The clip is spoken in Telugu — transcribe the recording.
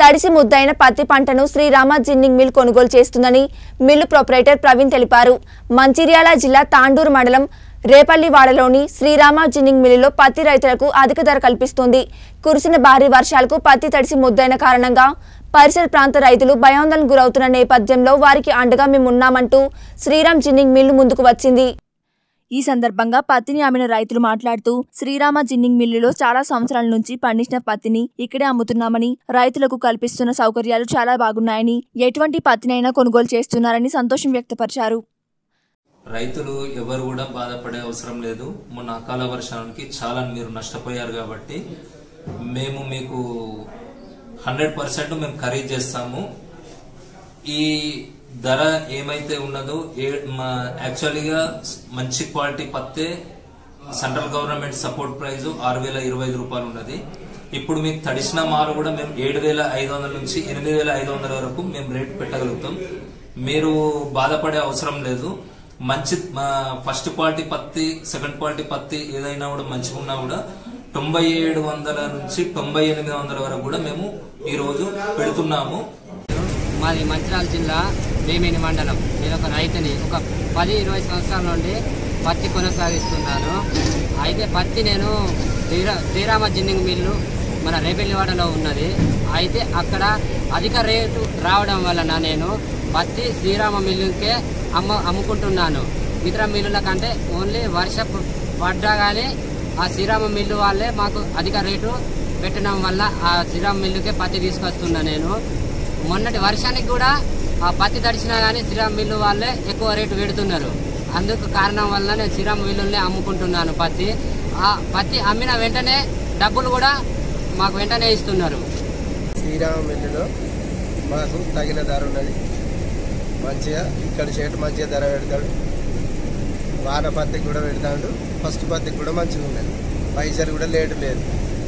తడిసి ముద్దైన పత్తి పంటను శ్రీరామ జిన్నింగ్ మిల్ కొనుగోలు చేస్తుందని మిల్లు ప్రొపరేటర్ ప్రవీణ్ తెలిపారు మంచిర్యాల జిల్లా తాండూరు మండలం రేపల్లివాడలోని శ్రీరామ జిన్నింగ్ మిల్లులో పత్తి రైతులకు అధిక ధర కల్పిస్తుంది కురిసిన భారీ వర్షాలకు పత్తి తడిసి ముద్దైన కారణంగా పరిసర ప్రాంత రైతులు భయాందోళనకు గురవుతున్న నేపథ్యంలో వారికి అండగా మేమున్నామంటూ శ్రీరామ్ జిన్నింగ్ మిల్లు ముందుకు వచ్చింది ఈ సందర్భంగా పత్తిని అమ్మిన రైతులు మాట్లాడుతూ శ్రీరామ జిన్నింగ్ మిల్లులో చాలా సంవత్సరాల నుంచి పండించిన పత్తిని ఇక్కడే అమ్ముతున్నామని రైతులకు కల్పిస్తున్న సౌకర్యాలు చాలా బాగున్నాయని ఎటువంటి పత్తినైనా కొనుగోలు చేస్తున్నారని సంతోషం వ్యక్తపరిచారు రైతులు ఎవరు కూడా బాధపడే అవసరం లేదు మొన్న అకాల వర్షానికి చాలా మీరు నష్టపోయారు కాబట్టి మేము మీకు హండ్రెడ్ పర్సెంట్ మేము ఖరీదు చేస్తాము ఈ ధర ఏమైతే ఉన్నదో ఏ మా యాక్చువల్గా మంచి క్వాలిటీ పత్తే సెంట్రల్ గవర్నమెంట్ సపోర్ట్ ప్రైస్ ఆరు వేల ఇరవై ఐదు రూపాయలు ఉన్నది ఇప్పుడు మీకు తడిసిన మాలు కూడా మేము ఏడు వేల ఐదు వందల నుంచి ఎనిమిది వేల ఐదు వందల వరకు మేము రేట్ పెట్టగలుగుతాం మీరు బాధపడే అవసరం లేదు మంచి ఫస్ట్ క్వాలిటీ పత్తి సెకండ్ క్వాలిటీ పత్తి ఏదైనా కూడా మంచిగా ఉన్నా కూడా తొంభై ఏడు వందల నుంచి తొంభై ఎనిమిది వందల వరకు కూడా మేము ఈ రోజు పెడుతున్నాము మాది మంచిర్యాల జిల్లా వేమేని మండలం నేను ఒక రైతుని ఒక పది ఇరవై సంవత్సరాల నుండి పత్తి కొనసాగిస్తున్నాను అయితే పత్తి నేను శ్రీరా శ్రీరామ జిన్నింగ్ మిల్లు మన రేపెల్లివాడలో ఉన్నది అయితే అక్కడ అధిక రేటు రావడం వలన నేను పత్తి శ్రీరామ మిల్లుకే అమ్మ అమ్ముకుంటున్నాను ఇతర మిల్లుల కంటే ఓన్లీ వర్ష పడ్డా కానీ ఆ శ్రీరామ మిల్లు వాళ్ళే మాకు అధిక రేటు పెట్టడం వల్ల ఆ శ్రీరామ మిల్లుకే పత్తి తీసుకొస్తున్నా నేను మొన్నటి వర్షానికి కూడా ఆ పత్తి తడిచినా కానీ శ్రీరామ్ మిల్లు వాళ్ళే ఎక్కువ రేటు పెడుతున్నారు అందుకు కారణం వల్ల నేను శ్రీరామ్ మిల్లుల్ని అమ్ముకుంటున్నాను పత్తి ఆ పత్తి అమ్మిన వెంటనే డబ్బులు కూడా మాకు వెంటనే ఇస్తున్నారు శ్రీరామ మిల్లులో మాకు తగిన ధర ఉన్నది మంచిగా ఇక్కడ షర్ట్ మంచిగా ధర పెడతాడు వాన పత్తికి కూడా పెడతాడు ఫస్ట్ పత్తికి కూడా మంచిగా ఉన్నది పైసలు కూడా లేటు లేదు